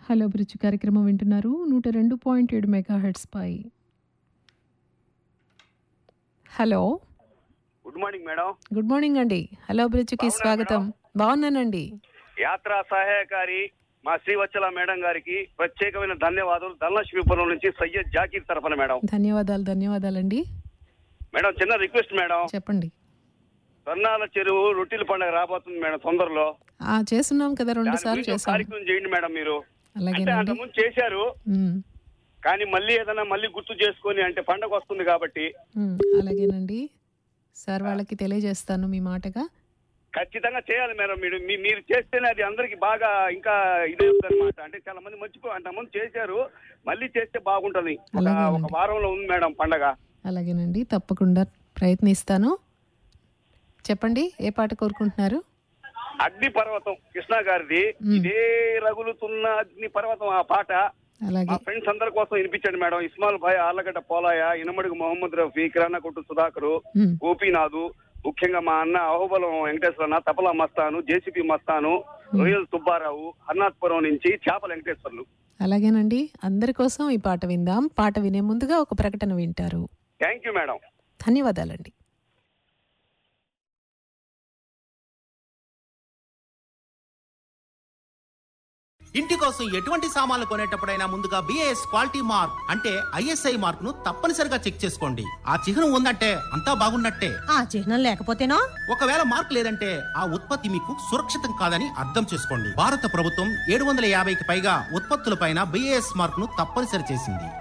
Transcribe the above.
Hello bridge కార్యక్రమం వింటున్నారు నూట రెండు పాయింట్ ఏడు మెగా హెడ్స్ పై hello good morning madam good morning అండి హలో బ్రిడ్జ్కి బాగున్నారా స్వాగతం బాగున్నానండి యాత్రా సహాయకారి మా శ్రీవత్సల మేడం గారికి ప్రత్యేకమైన ధన్యవాదాలు ధనలక్ష్మీపురం నుంచి సయ్యద్ జాకీర్ తరఫున మేడం ధన్యవాదాలు ధన్యవాదాలండి మేడం చిన్న రిక్వెస్ట్ మేడం చెప్పండి సన్నాల చెరువు రొట్టెల పండుగ రాబోతుంది మేడం తొందరలో ఆ చేస్తున్నాం కదా రెండు దాని సార్లు గురించి ఒక చేసాం కార్యక్రమం చేయండి మేడం మీరు అంటే అలాగేనండి అంతకుముందు చేశారు ఉమ్, కానీ మళ్ళీ ఏదైనా మళ్ళీ గుర్తు చేసుకొని అంటే పండగ వస్తుంది కాబట్టి ఉమ్, అలాగేనండి సార్ వాళ్ళకి తెలియజేస్తాను మీ మాటగా ఖచ్చితంగా చేయాలి మేడం మీరు మీ- మీరు చేస్తేనే అది అందరికి బాగా ఇంకా ఇదే అనమాట అంటే చాలా మంది మర్చిపో అంతకుముందు చేశారు మళ్ళీ చేస్తే బాగుంటది ఒక అలాగేనండి. ఒక వారంలో ఉంది మేడం పండగ అలాగేనండి తప్పకుండా ప్రయత్నిస్తాను చెప్పండి ఏ పాట కోరుకుంటున్నారు అగ్ని పర్వతం కృష్ణ గారిది మ్. ఇదే రగులుతున్న అగ్ని పర్వతం ఆ పాట మా అలాగే ఫ్రెండ్స్ అందరి కోసం వినిపించండి మేడం ఇస్మాల్ భాయ్ ఆర్లగడ్డ పోలాయ ఇనమడుగు మొహమ్మద్ రఫీ కిరాణా కొట్టు సుధాకరు ఉమ్, గోపీనాథు ముఖ్యంగా మా అన్న అహోబలం వెంకటేశ్వర అన్న తపలా మస్తాను జేసీపీ మస్తాను రొయ్యల్ సుబ్బారావు హర్నాథ్పురం నుంచి చేపల వెంకటేశ్వర్లు అలాగేనండి అందరి కోసం ఈ పాట విందాం పాట వినే ముందుగా ఒక ప్రకటన వింటారు థ్యాంక్ యూ మేడం ధన్యవాదాలండి ఇంటి కోసం ఎటువంటి సామాన్లు కొనేటప్పుడైనా ముందుగా బిఏఎస్ క్వాలిటీ మార్క్ అంటే ఐఎస్ఐ మార్క్ ను తప్పనిసరిగా చెక్ చేసుకోండి ఆ చిహ్నం ఉందంటే అంతా బాగున్నట్టే ఆ చిహ్నం లేకపోతేనో ఒకవేళ మార్క్ లేదంటే ఆ ఉత్పత్తి మీకు సురక్షితం కాదని అర్థం చేసుకోండి భారత ప్రభుత్వం ఏడు వందల యాభైకి పైగా ఉత్పత్తులపైన బిఏఎస్ మార్క్ ను తప్పనిసరి చేసింది